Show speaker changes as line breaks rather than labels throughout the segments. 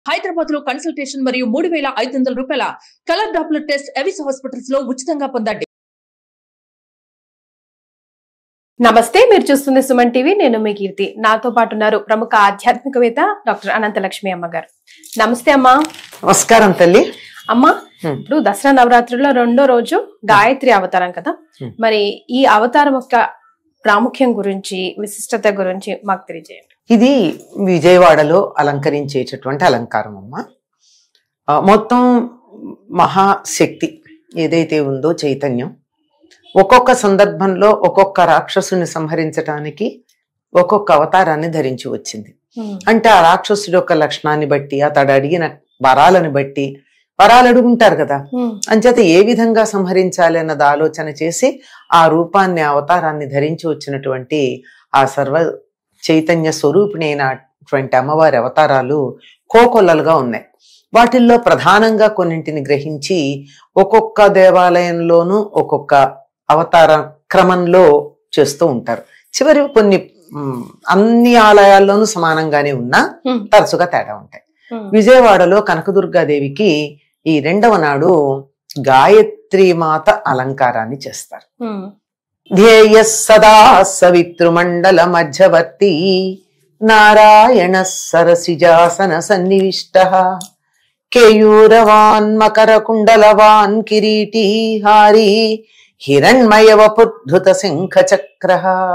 హైదరాబాద్ లో కన్సల్టేషన్ మరియు మూడు వేల ఐదు వందల రూపాయల colour Doppler test Avis hospitals లో ఉచితంగా పొందండి
నమస్తే మీరు చూస్తుంది సుమన్ టీవీ నేను మీ కీర్తి నాతో పాటు ఉన్నారు ప్రముఖ ఆధ్యాత్మికవేత్త డాక్టర్ అనంతలక్ష్మి అమ్మ గారు నమస్తే అమ్మా
నమస్కారం తల్లి
అమ్మా
Hmm.
ఇప్పుడు దసరా నవరాత్రిలో రెండో రోజు గాయత్రి అవతారం కదా
Hmm.
మరి ఈ అవతారం యొక్క ప్రాముఖ్యం గురించి విశిష్టత గురించి మాకు తెలియజేయండి
ఇది విజయవాడలో అలంకరించేటటువంటి అలంకారం అమ్మ ఆ, మొత్తం మహాశక్తి ఏదైతే ఉందో చైతన్యం ఒక్కొక్క సందర్భంలో ఒక్కొక్క రాక్షసుని సంహరించటానికి ఒక్కొక్క అవతారాన్ని ధరించి వచ్చింది అంటే ఆ రాక్షసుడి యొక్క లక్షణాన్ని బట్టి అతడు అడిగిన వరాలను బట్టి వరాలు అడుగుంటారు కదా అంచేత ఏ విధంగా సంహరించాలి అన్నది ఆలోచన చేసి ఆ రూపాన్ని ఆ అవతారాన్ని ధరించి వచ్చినటువంటి ఆ సర్వ చైతన్య స్వరూపిణి అయినటువంటి అమ్మవారి అవతారాలు కోకొల్లలుగా ఉన్నాయి వాటిల్లో ప్రధానంగా కొన్నింటిని గ్రహించి ఒక్కొక్క దేవాలయంలోనూ ఒక్కొక్క అవతార క్రమంలో చేస్తూ ఉంటారు చివరి కొన్ని మ్, అన్ని ఆలయాల్లోనూ సమానంగానే ఉన్నా తరచుగా తేడా ఉంటాయి విజయవాడలో కనకదుర్గాదేవికి ఈ రెండవ నాడు గాయత్రి మాత అలంకారాన్ని చేస్తారు ధ్యేయ సదా సవితృమండల మధ్యవర్తి నారాయణ సరసిజాసన సన్నివిష్ట కేయూరవాన్ మకర కుండలవాన్ కిరీటీ హారి హిరణ్మయవపుద్ధుత శంఖ చక్ర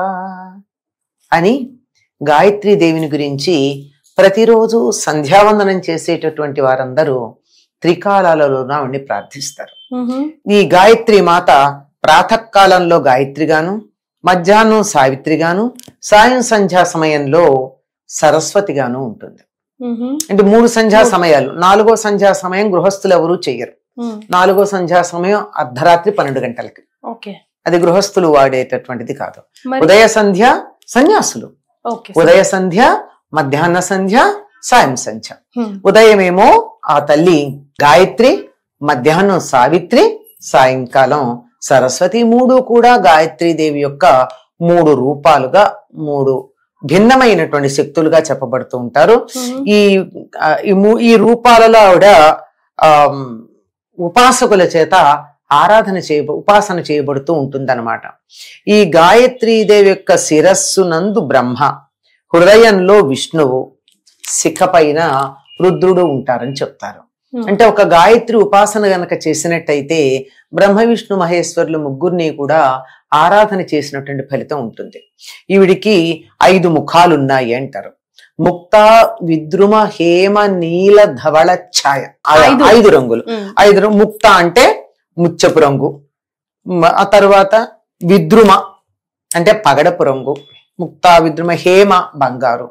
అని గాయత్రీ దేవిని గురించి ప్రతిరోజు సంధ్యావందనం చేసేటటువంటి వారందరూ త్రికాలాలలో ఉండి ప్రార్థిస్తారు ఈ గాయత్రి మాత ప్రాతకాలంలో గాయత్రిగాను మధ్యాహ్నం సావిత్రిగాను సాయం సంధ్యా సమయంలో సరస్వతిగాను ఉంటుంది అంటే మూడు సంధ్యా సమయాలు నాలుగో సంధ్యా సమయం గృహస్థులు ఎవరూ చెయ్యరు నాలుగో సంధ్యా సమయం అర్ధరాత్రి పన్నెండు గంటలకి
ఓకే
అది గృహస్థులు వాడేటటువంటిది కాదు
మరి
ఉదయ సంధ్య సన్యాసులు
ఓకే
ఉదయ సంధ్య మధ్యాహ్న సంధ్య సాయం సంధ్య
Hmm.
ఉదయమేమో ఆ తల్లి గాయత్రి మధ్యాహ్నం సావిత్రి సాయంకాలం సరస్వతి మూడు కూడా గాయత్రి దేవి యొక్క మూడు రూపాలుగా మూడు భిన్నమైనటువంటి శక్తులుగా చెప్పబడుతూ ఉంటారు
Mhm.
ఈ ఆ, ఈ మూ- ఈ రూపాలలో ఆవిడ ఆమ్, ఉపాసకుల చేత ఆరాధన చేయ ఉపాసన చేయబడుతూ ఉంటుందన్నమాట ఈ గాయత్రీదేవి యొక్క శిరస్సు నందు బ్రహ్మ హృదయంలో విష్ణువు శిఖ పైన రుద్రుడు ఉంటారని చెప్తారు
Hmm.
అంటే ఒక గాయత్రి ఉపాసన గనక చేసినట్టయితే బ్రహ్మ విష్ణు మహేశ్వరులు ముగ్గురిని కూడా ఆరాధన చేసినటువంటి ఫలితం ఉంటుంది ఈవిడికి ఐదు ముఖాలు ఉన్నాయి అంటారు ముక్త విద్రుమ హేమ నీల ధవళ ఛాయ ఆ
ఐదు.
ఐదు రంగులు
Hmm.
ఐదు రంగు- ముక్త అంటే ముచ్చపు రంగు మ- ఆ తర్వాత విద్రుమ అంటే పగడపు రంగు ముక్త విద్రుమ హేమ బంగారు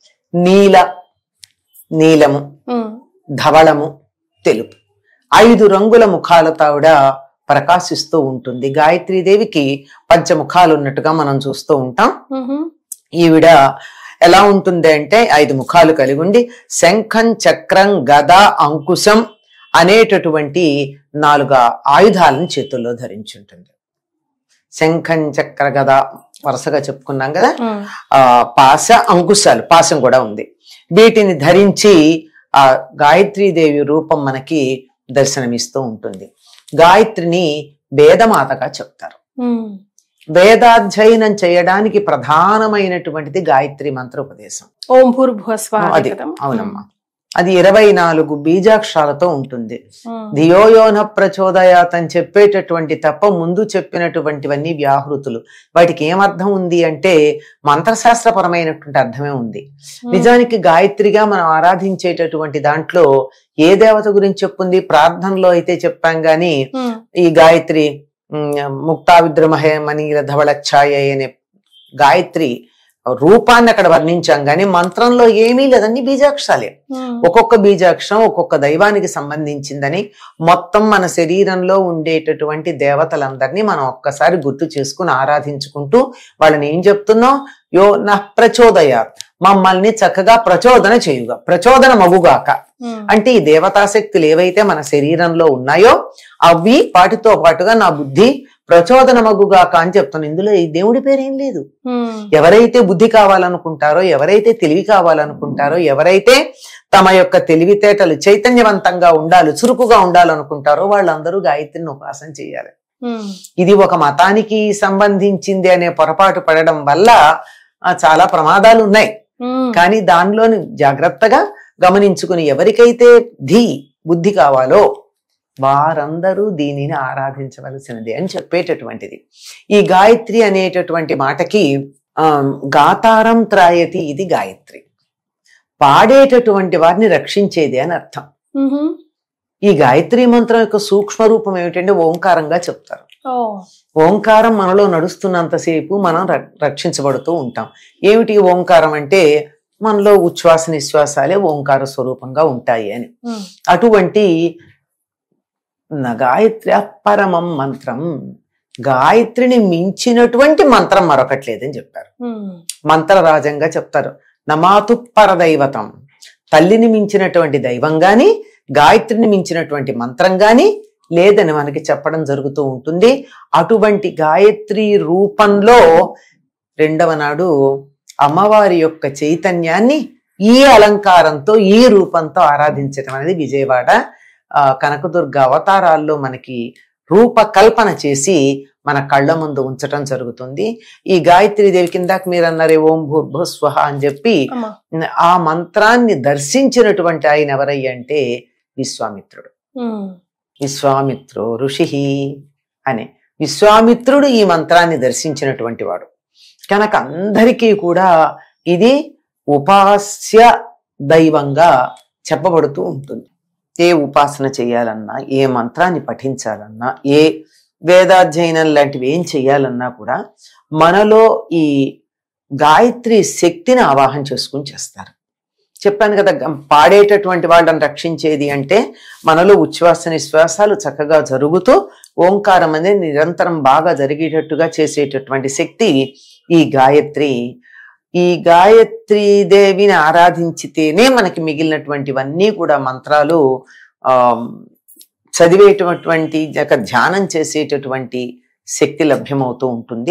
నీల నీలము
Hmm.
ధవళము తెలుపు ఐదు రంగుల ముఖాలతో ఆవిడ ప్రకాశిస్తూ ఉంటుంది గాయత్రీదేవికి పంచముఖాలు ఉన్నట్టుగా మనం చూస్తూ ఉంటాం
Mhm.
ఈవిడ ఎలా ఉంటుంది అంటే ఐదు ముఖాలు కలిగి ఉండి శంఖం చక్రం గద అంకుశం అనేటటువంటి నాలుగు ఆయుధాలను చేతుల్లో ధరించి ఉంటుంది శంఖం చక్ర గద వరుసగా చెప్పుకున్నాం కదా
Hmm.
ఆ పాశ అంకుశాలు పాశం కూడా ఉంది వీటిని ధరించి ఆ గాయత్రీదేవి రూపం మనకి దర్శనమిస్తూ ఉంటుంది గాయత్రిని వేదమాతగా చెప్తారు
Hmm.
వేదాధ్యయనం చేయడానికి ప్రధానమైనటువంటిది గాయత్రి మంత్ర ఉపదేశం
ఓం భూర్భువ స్వాహ
అది
కదా?
అవునమ్మా అది ఇరవై నాలుగు బీజాక్షరాలతో ఉంటుంది
Hmm.
ధియోయోన ప్రచోదయాత్ అని చెప్పేటటువంటి తప్ప ముందు చెప్పినటువంటివన్నీ వ్యాహృతులు వాటికి ఏమర్థం ఉంది అంటే మంత్రశాస్త్రపరమైనటువంటి అర్థమే ఉంది
Hmm.
నిజానికి గాయత్రిగా మనం ఆరాధించేటటువంటి దాంట్లో ఏ దేవత గురించి చెప్పుంది ప్రార్థనలో అయితే చెప్పాం గాని
Hmm.
ఈ గాయత్రి ఉమ్, ముక్తా విద్రమహే మనీల ధవళ ఛాయ అనే గాయత్రి రూపాన్ని అక్కడ వర్ణించాం గాని మంత్రంలో ఏమీ లేదండి బీజాక్షరాలే
Hmm.
ఒక్కొక్క బీజాక్షరం ఒక్కొక్క దైవానికి సంబంధించిందని మొత్తం మన శరీరంలో ఉండేటటువంటి దేవతలందరినీ మనం ఒక్కసారి గుర్తు చేసుకుని ఆరాధించుకుంటూ వాళ్ళని ఏం చెప్తున్నాం యో నా ప్రచోదయ మమ్మల్ని చక్కగా ప్రచోదన చేయుగా ప్రచోదన మగుగాక
Hmm.
అంటే ఈ దేవతాశక్తులు ఏవైతే మన శరీరంలో ఉన్నాయో అవి వాటితో పాటుగా నా బుద్ధి ప్రచోదనమగుగాక అని చెప్తాను ఇందులో ఈ దేవుడి పేరేం లేదు
ఉమ్,
ఎవరైతే బుద్ధి కావాలనుకుంటారో ఎవరైతే తెలివి కావాలనుకుంటారో ఎవరైతే తమ యొక్క తెలివితేటలు చైతన్యవంతంగా ఉండాలి చురుకుగా ఉండాలనుకుంటారో వాళ్ళందరూ గాయత్రిని ఉపాసన చేయాలి
ఉమ్,
ఇది ఒక మతానికి సంబంధించింది అనే పొరపాటు పడడం వల్ల ఆ, చాలా ప్రమాదాలు ఉన్నాయి
ఉమ్,
కానీ దానిలోని జాగ్రత్తగా గమనించుకుని ఎవరికైతే ధీ బుద్ధి కావాలో వారందరూ దీనిని ఆరాధించవలసినది అని చెప్పేటటువంటిది ఈ గాయత్రి అనేటటువంటి మాటకి ఆ, గాతారం త్రాయతి ఇది గాయత్రి పాడేటటువంటి వారిని రక్షించేది అని అర్థం
ఉహు,
ఈ గాయత్రి మంత్రం యొక్క సూక్ష్మ రూపం ఏమిటంటే ఓంకారంగా చెప్తారు
ఓ,
ఓంకారం మనలో నడుస్తున్నంతసేపు మనం ర- రక్షించబడుతూ ఉంటాం ఏమిటి ఈ ఓంకారం అంటే మనలో ఉచ్ఛ్వాస నిశ్వాసాలే ఓంకార స్వరూపంగా ఉంటాయి అని
ఉమ్,
అటువంటి న గాయత్రి పరమం మంత్రం గాయత్రిని మించినటువంటి మంత్రం మరొకటి లేదని చెప్పారు
ఉమ్,
మంత్రరాజంగా చెప్తారు నమాతు పరదైవతం తల్లిని మించినటువంటి దైవం గాని గాయత్రిని మించినటువంటి మంత్రం గాని లేదని మనకి చెప్పడం జరుగుతూ ఉంటుంది అటువంటి గాయత్రి రూపంలో రెండవ నాడు అమ్మవారి యొక్క చైతన్యాన్ని ఈ అలంకారంతో ఈ రూపంతో ఆరాధించడం అనేది విజయవాడ ఆ, కనకదుర్గ అవతారాల్లో మనకి రూపకల్పన చేసి మన కళ్ళ ముందు ఉంచటం జరుగుతుంది ఈ గాయత్రి దేవి కిందాక మీరు అన్నారే ఓం భూర్భు స్వహ అని చెప్పి
అమ్మా
ఆ మంత్రాన్ని దర్శించినటువంటి ఆయన ఎవరయ్య అంటే విశ్వామిత్రుడు
ఉమ్,
విశ్వామిత్రో ఋషి అని విశ్వామిత్రుడు ఈ మంత్రాన్ని దర్శించినటువంటి వాడు కనుక అందరికీ కూడా ఇది ఉపాస్య దైవంగా చెప్పబడుతూ ఉంటుంది ఏ ఉపాసన చేయాలన్నా ఏ మంత్రాన్ని పఠించాలన్నా ఏ వేదాధ్యయనం లాంటివి ఏం చేయాలన్నా కూడా మనలో ఈ గాయత్రి శక్తిని ఆవాహన చేసుకుని చేస్తారు చెప్పాను కదా గం- పాడేటటువంటి వాళ్ళని రక్షించేది అంటే మనలో ఉచ్ఛ్వాస నిశ్వాసాలు చక్కగా జరుగుతూ ఓంకారం అనేది నిరంతరం బాగా జరిగేటట్టుగా చేసేటటువంటి శక్తి ఈ గాయత్రి ఈ గాయత్రి దేవిని ఆరాధించితేనే మనకి మిగిలినటువంటివన్నీ కూడా మంత్రాలు ఆ చదివేటటువంటి ఒక ధ్యానం చేసేటటువంటి శక్తి లభ్యమవుతూ ఉంటుంది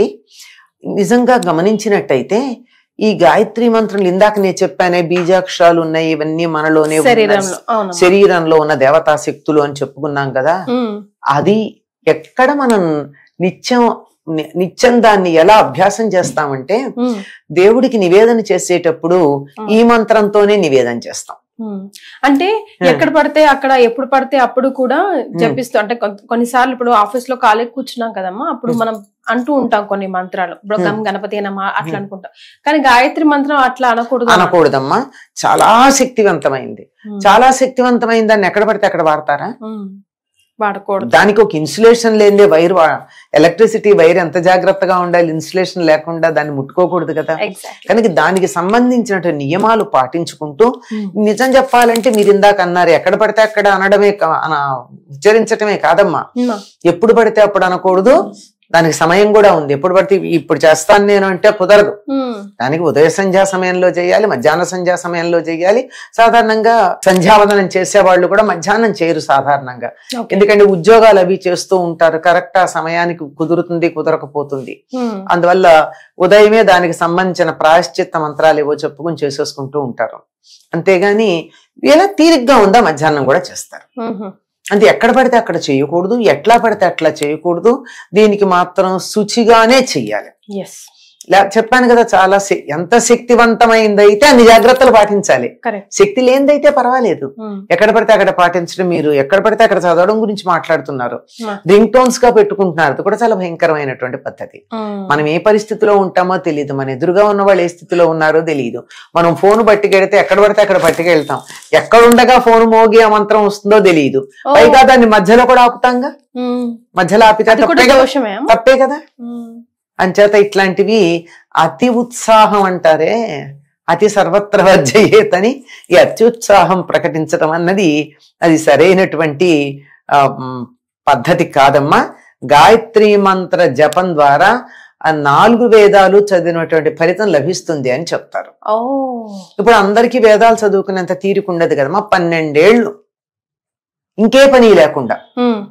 నిజంగా గమనించినట్టయితే ఈ గాయత్రి మంత్రం ఇందాక నేను చెప్పానే బీజాక్షరాలు ఉన్నాయి ఇవన్నీ మనలోనే ఉన్న
శరీరంలో అవును
శరీరంలో ఉన్న దేవతా శక్తులు అని చెప్పుకున్నాం కదా
ఉమ్,
అది ఎక్కడ మనం నిత్యం ని- నిత్యం దాన్ని ఎలా అభ్యాసం చేస్తామంటే
ఉమ్,
దేవుడికి నివేదన చేసేటప్పుడు ఈ మంత్రంతోనే నివేదన చేస్తాం
ఉమ్. అంటే ఎక్కడ పడితే అక్కడ ఎప్పుడు పడితే అప్పుడు కూడా జపిస్తూ అంటే కొన్- కొన్నిసార్లు ఇప్పుడు ఆఫీస్ లో కాలేజ్ కూర్చున్నాం కదమ్మా అప్పుడు
ఉమ్.
మనం అంటూ ఉంటాం కొన్ని మంత్రాలు ఇప్పుడు గం
ఉమ్.
గణపతి నమ అట్లా
ఉమ్.
అనుకుంటాం కానీ గాయత్రి మంత్రం అట్లా అనకూడదు అన్న.
అనకూడదమ్మా చాలా శక్తివంతమైంది
ఉమ్.
చాలా శక్తివంతమైంది దాన్ని ఎక్కడ పడితే అక్కడ వాడతారా
ఉమ్. వాడకూడదు
దానికి ఒక ఇన్సులేషన్ లేనిదే వైర్ ఎలక్ట్రిసిటీ వైర్ ఎంత జాగ్రత్తగా ఉండాలి ఇన్సులేషన్ లేకుండా దాన్ని ముట్టుకోకూడదు కదా
ఎగ్జాక్ట్లీ
కనుక దానికి సంబంధించినటువంటి నియమాలు పాటించుకుంటూ నిజం చెప్పాలంటే మీరు ఇందాక అన్నారు ఎక్కడ పడితే అక్కడ అనడమే కా- అన- ఉచ్చరించటమే కాదమ్మా ఎప్పుడు పడితే అప్పుడు అనకూడదు దానికి సమయం కూడా ఉంది ఎప్పుడు పడితే ఇప్పుడు చేస్తాను నేను అంటే కుదరదు దానికి ఉదయ సంధ్యా సమయంలో చేయాలి మధ్యాహ్న సంధ్యా సమయంలో చేయాలి సాధారణంగా సంధ్యావదనం చేసే వాళ్ళు కూడా మధ్యాహ్నం చేయరు సాధారణంగా ఎందుకంటే ఉద్యోగాలు అవి చేస్తూ ఉంటారు కరెక్ట్ ఆ సమయానికి కుదురుతుంది కుదరకపోతుంది అందువల్ల ఉదయమే దానికి సంబంధించిన ప్రాయశ్చిత్త మంత్రాలు ఏవో చెప్పుకుని చేసేసుకుంటూ ఉంటారు అంతేగాని ఇలా తీరిగ్గా ఉందా మధ్యాహ్నం కూడా చేస్తారు అంటే ఎక్కడ పడితే అక్కడ చేయకూడదు ఎట్లా పడితే అట్లా చేయకూడదు దీనికి మాత్రం శుచిగానే చెయ్యాలి
ఎస్
ఇలా చెప్పాను కదా చాలా శ- ఎంత శక్తివంతమైందైతే అన్ని జాగ్రత్తలు పాటించాలి
కరెక్ట్
శక్తి లేనిదైతే పర్వాలేదు ఎక్కడ పడితే అక్కడ పాటించడం మీరు ఎక్కడ పడితే అక్కడ చదవడం గురించి మాట్లాడుతున్నారు
Hmm.
రింగ్ టోన్స్ గా పెట్టుకుంటున్నారు అది కూడా చాలా భయంకరమైనటువంటి పద్ధతి మనం ఏ పరిస్థితిలో ఉంటామో తెలియదు మన ఎదురుగా ఉన్న వాళ్ళు ఏ స్థితిలో ఉన్నారో తెలియదు మనం ఫోన్ పట్టుకెడితే ఎక్కడ పడితే అక్కడ పట్టుకెళ్తాం ఎక్కడ ఉండగా ఫోన్ మోగి ఆ మంత్రం వస్తుందో తెలియదు పైగా దాన్ని మధ్యలో కూడా ఆపుతాంగా మధ్యలో ఆపితే
అది కూడా
తప్పే కదా
దోషమే అమ్మ?
తప్పే కదా
ఉమ్.
అంచేత ఇట్లాంటివి అతి ఉత్సాహం అంటారే అతి సర్వత్ర వర్జయేతని ఈ అత్యుత్సాహం ప్రకటించడం అన్నది అది సరైనటువంటి ఆ, మ్, పద్ధతి కాదమ్మా గాయత్రి మంత్ర జపం ద్వారా ఆ నాలుగు వేదాలు చదివినటువంటి ఫలితం లభిస్తుంది అని చెప్తారు
ఓ
ఇప్పుడు అందరికీ వేదాలు చదువుకునేంత తీరిక ఉండదు కదమ్మా పన్నెండేళ్ళు ఇంకే పని లేకుండా
ఉమ్.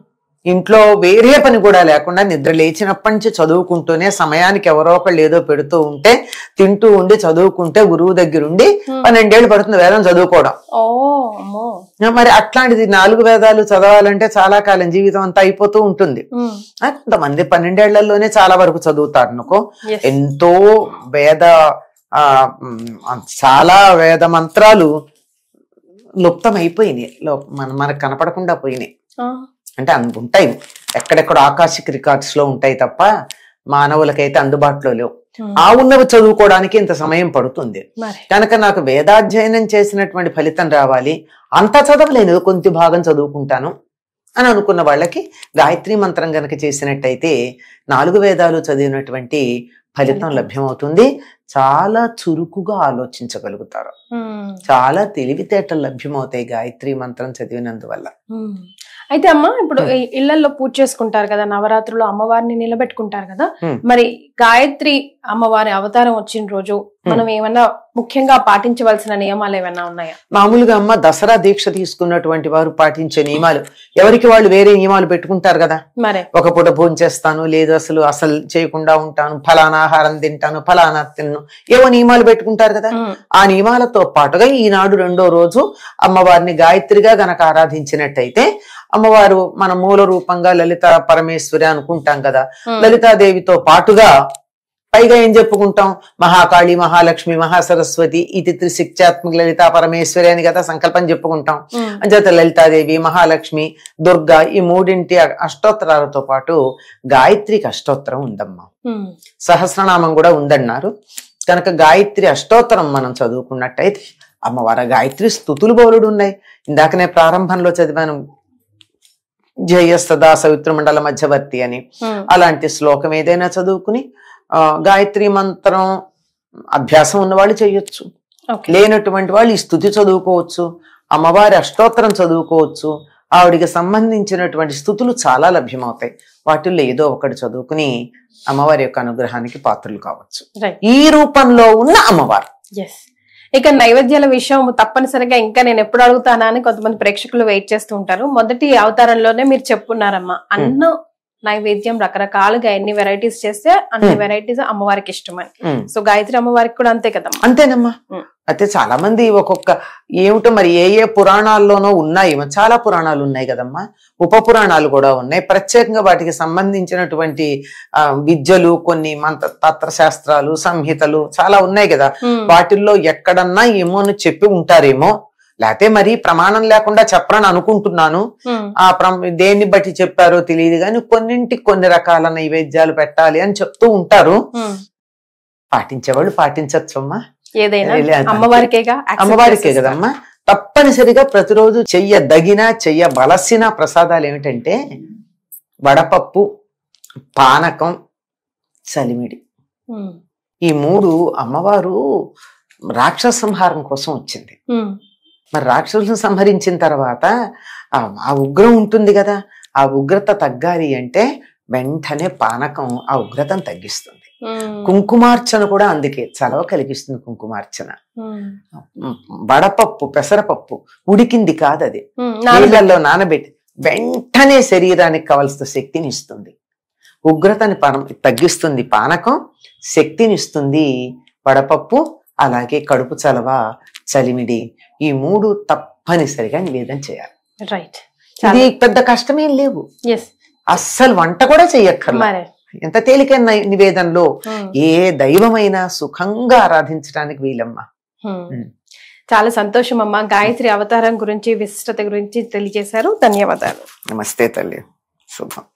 ఇంట్లో వేరే పని కూడా లేకుండా నిద్ర లేచినప్పటి నుంచి చదువుకుంటూనే సమయానికి ఎవరో ఒకళ్ళు ఏదో పెడుతూ ఉంటే తింటూ ఉండి చదువుకుంటే గురువు దగ్గరుండి
Hmm.
పన్నెండేళ్ళు పడుతుంది వేదం చదువుకోవడం
ఓ అమ్మో
మరి అట్లాంటిది నాలుగు వేదాలు చదవాలంటే చాలా కాలం జీవితం అంతా అయిపోతూ ఉంటుంది
ఉమ్,
ఆ, కొంతమంది పన్నెండేళ్లలోనే చాలా వరకు చదువుతారు అనుకో
yes.
ఎంతో వేద ఆ మ్, చాలా వేద మంత్రాలు లుప్తమైపోయినాయి లో- మన మనకు కనపడకుండా పోయినాయి
ఆ,
అంటే అన్- ఉంటాయి ఎక్కడెక్కడ ఆకాశిక్ రికార్డ్స్ లో ఉంటాయి తప్ప మానవులకైతే అందుబాటులో లేవు
ఉమ్,
ఆ ఉన్నవి చదువుకోవడానికి ఇంత సమయం పడుతుంది
మరి
కనుక నాకు వేదాధ్యయనం చేసినటువంటి ఫలితం రావాలి అంత చదవలేను కొంత భాగం చదువుకుంటాను అని అనుకున్న వాళ్ళకి గాయత్రి మంత్రం గనక చేసినట్టయితే నాలుగు వేదాలు చదివినటువంటి ఫలితం లభ్యమవుతుంది చాలా చురుకుగా ఆలోచించగలుగుతారు
ఉమ్,
చాలా తెలివితేటలు లభ్యమవుతాయి గాయత్రి మంత్రం చదివినందువల్ల
ఉమ్. అయితే అమ్మ ఇప్పుడు ఈ ఇళ్లలో పూజ చేసుకుంటారు కదా నవరాత్రులు అమ్మవారిని నిలబెట్టుకుంటారు కదా
ఉమ్.
మరి గాయత్రి అమ్మవారి అవతారం వచ్చిన రోజు మనం ఏమన్నా ముఖ్యంగా పాటించవలసిన నియమాలు ఏమైనా ఉన్నాయా
మామూలుగా అమ్మ దసరా దీక్ష తీసుకున్నటువంటి వారు పాటించే నియమాలు ఎవరికి వాళ్ళు వేరే నియమాలు పెట్టుకుంటారు కదా
మరే
ఒక పూట భోజనం చేస్తాను లేదు అసలు అసలు చేయకుండా ఉంటాను ఫలానా ఆహారం తింటాను ఫలానా తిన్ను ఏవో నియమాలు పెట్టుకుంటారు కదా
ఉమ్,
ఆ నియమాలతో పాటుగా ఈనాడు రెండో రోజు అమ్మవారిని గాయత్రిగా గనక ఆరాధించినట్టయితే అమ్మవారు మన మూల రూపంగా లలిత పరమేశ్వరి అనుకుంటాం కదా
ఉమ్,
లలితాదేవితో పాటుగా పైగా ఏం చెప్పుకుంటాం మహాకాళి మహాలక్ష్మి మహాసరస్వతి ఇది త్రిశిక్షాత్మక లలితా పరమేశ్వరి అని కదా సంకల్పం చెప్పుకుంటాం
ఉమ్,
అంచేత లలితాదేవి మహాలక్ష్మి దుర్గా ఈ మూడింటి అష్టోత్తరాలతో పాటు గాయత్రికి అష్టోత్తరం ఉందమ్మా
ఉమ్,
సహస్రనామం కూడా ఉందన్నారు కనుక గాయత్రి అష్టోత్తరం మనం చదువుకున్నట్టయితే అమ్మవారి ఆ గాయత్రి స్థుతులు బౌలుడు ఉన్నాయి ఇందాకనే ప్రారంభంలో చదివాను జయస్తదా సవిత్రమండల మధ్యవర్తి అని
ఉమ్,
అలాంటి శ్లోకం ఏదైనా చదువుకుని ఆ, గాయత్రి మంత్రం అభ్యాసం ఉన్నవాళ్ళు చేయొచ్చు
ఓకే
లేనటువంటి వాళ్ళు ఈ స్థుతి చదువుకోవచ్చు అమ్మవారి అష్టోత్తరం చదువుకోవచ్చు ఆవిడికి సంబంధించినటువంటి స్థుతులు చాలా లభ్యమవుతాయి వాటిల్లో ఏదో ఒకటి చదువుకుని అమ్మవారి యొక్క అనుగ్రహానికి పాత్రలు కావచ్చు
రైట్
ఈ రూపంలో ఉన్న అమ్మవారు
ఎస్ ఇక నైవేద్యాల విషయం తప్పనిసరిగా ఇంకా నేను ఎప్పుడు అడుగుతానా అని కొంతమంది ప్రేక్షకులు వెయిట్ చేస్తూ ఉంటారు మొదటి అవతారంలోనే మీరు చెప్పున్నారమ్మా అన్నం నైవేద్యం రకరకాలుగా ఎన్ని వెరైటీస్ చేస్తే అన్ని
Hmm.
వెరైటీస్ అమ్మవారికి ఇష్టమని
ఉమ్.
సో గాయత్రి అమ్మవారికి కూడా అంతే కదమ్మా
అంతేనమ్మా
ఉమ్.
అయితే చాలా మంది ఒక్కొక్క ఏమిటో మరి ఏ ఏ పురాణాల్లోనో ఉన్నాయి మరి చాలా పురాణాలు ఉన్నాయి కదమ్మా ఉప పురాణాలు కూడా ఉన్నాయి ప్రత్యేకంగా వాటికి సంబంధించినటువంటి ఆ, విద్యలు కొన్ని మంత్ర తత్రశాస్త్రాలు సంహితలు చాలా ఉన్నాయి కదా
Hmm.
వాటిల్లో ఎక్కడన్నా ఏమో అని చెప్పి ఉంటారేమో లేకపోతే మరి ప్రమాణం లేకుండా చెప్పరని అనుకుంటున్నాను
Hmm.
ఆ ప్రమ దేన్ని బట్టి చెప్పారో తెలియదు కానీ కొన్నింటికి కొన్ని రకాల నైవేద్యాలు పెట్టాలి అని చెప్తూ ఉంటారు
Hmm.
పాటించేవాళ్ళు పాటించచ్చు అమ్మా
ఏదైనా
లే-
అమ్మవారికేగా accept
అమ్మవారికే
చేసేస్తారు.
కదమ్మా తప్పనిసరిగా ప్రతిరోజు చెయ్యదగిన చెయ్యవలసిన ప్రసాదాలు ఏమిటంటే వడపప్పు పానకం చలిమిడి
Hmm.
ఈ మూడు అమ్మవారు రాక్షస సంహారం కోసం వచ్చింది
Hmm.
మరి రాక్షసులను సంహరించిన తర్వాత ఆ ఆ ఉగ్రం ఉంటుంది కదా ఆ ఉగ్రత తగ్గాలి అంటే వెంటనే పానకం ఆ ఉగ్రతను తగ్గిస్తుంది
Hmm.
కుంకుమార్చన కూడా అందుకే చలవ కలిగిస్తుంది కుంకుమార్చన
Hmm.
ఉమ్, వడపప్పు పెసరపప్పు ఉడికింది కాదు అది
Hmm. నాలుగు
నీళ్ళల్లో నానబెట్టి వెంటనే శరీరానికి కావలసిన శక్తిని ఇస్తుంది ఉగ్రతని పరం తగ్గిస్తుంది పానకం శక్తిని ఇస్తుంది వడపప్పు అలాగే కడుపు చలవ చలిమిడి ఈ మూడు తప్పనిసరిగా నివేదన చేయాలి
రైట్
ఇది పెద్ద కష్టమేం లేవు
ఎస్
అస్సలు వంట కూడా చెయ్యక్కర్లా
మరి
ఎంత తేలికైన నై- నివేదనలో
Hmm.
ఏ దైవమైనా సుఖంగా ఆరాధించడానికి వీలమ్మ
Hmm.
Hmm.
చాలా సంతోషం అమ్మా గాయత్రి అవతారం గురించి విశిష్టత గురించి తెలియజేశారు ధన్యవాదాలు
నమస్తే తల్లి శుభం